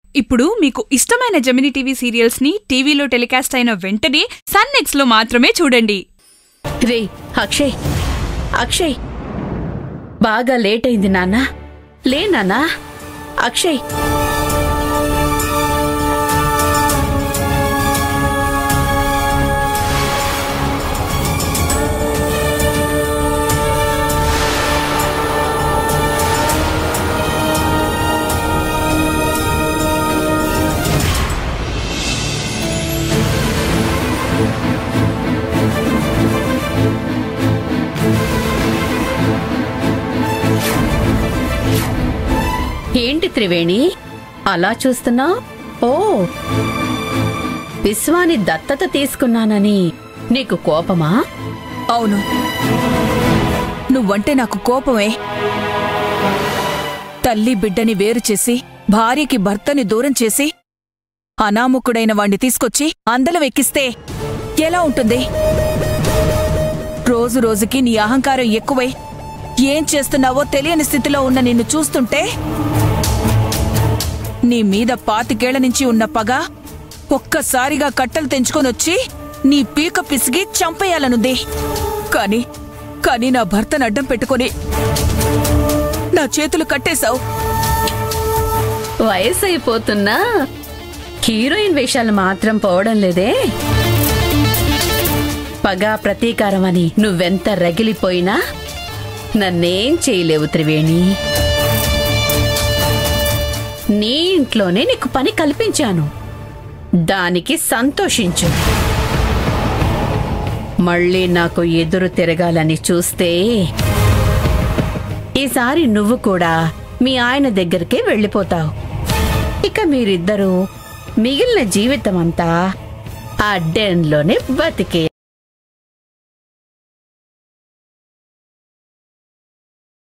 ఇప్పుడు మీకు ఇష్టమైన జమిని టీవీ సీరియల్స్ ని టీవీలో టెలికాస్ట్ అయిన వెంటనే సన్ నెక్స్ట్ లో మాత్రమే చూడండి రే అక్షయ్ అక్షయ్ బాగా లేట్ అయింది నాన్న లే నాన్న అక్షయ్ ఏంటి త్రివేణి అలా చూస్తున్నా ఓ విశ్వాని దత్తత తీసుకున్నానని నీకు కోపమా అవును నువ్వంటే నాకు కోపమే తల్లి బిడ్డని వేరు చేసి భార్యకి భర్తని దూరం చేసి అనాముకుడైన వాణ్ణి తీసుకొచ్చి అందలం ఎక్కిస్తే ఎలా ఉంటుంది రోజు రోజుకి నీ అహంకారం ఎక్కువై ఏం చేస్తున్నావో తెలియని స్థితిలో ఉన్న నిన్ను చూస్తుంటే నీ మీద పాతికేళ్ల నుంచి ఉన్న పగ ఒక్కసారిగా కట్టలు తెంచుకొనొచ్చి నీ పీక పిసిగి చంపేయాలనుంది కాని కాని నా భర్తను అడ్డం పెట్టుకొని నా చేతులు కట్టేశావు వయసు అయిపోతున్నా హీరోయిన్ వేషాలు మాత్రం పోవడం లేదే పగా ప్రతీకారం అని నువ్వెంత రగిలిపోయినా నన్నేం చేయలేవు త్రివేణి నీ ఇంట్లోనే నీకు పని కల్పించాను దానికి సంతోషించు మళ్ళీ నాకు ఎదురు తిరగాలని చూస్తే ఈసారి నువ్వు కూడా మీ ఆయన దగ్గరికే వెళ్ళిపోతావు ఇక మీరిద్దరూ మిగిలిన జీవితం అంతా ఆ డెన్లోనే బతికే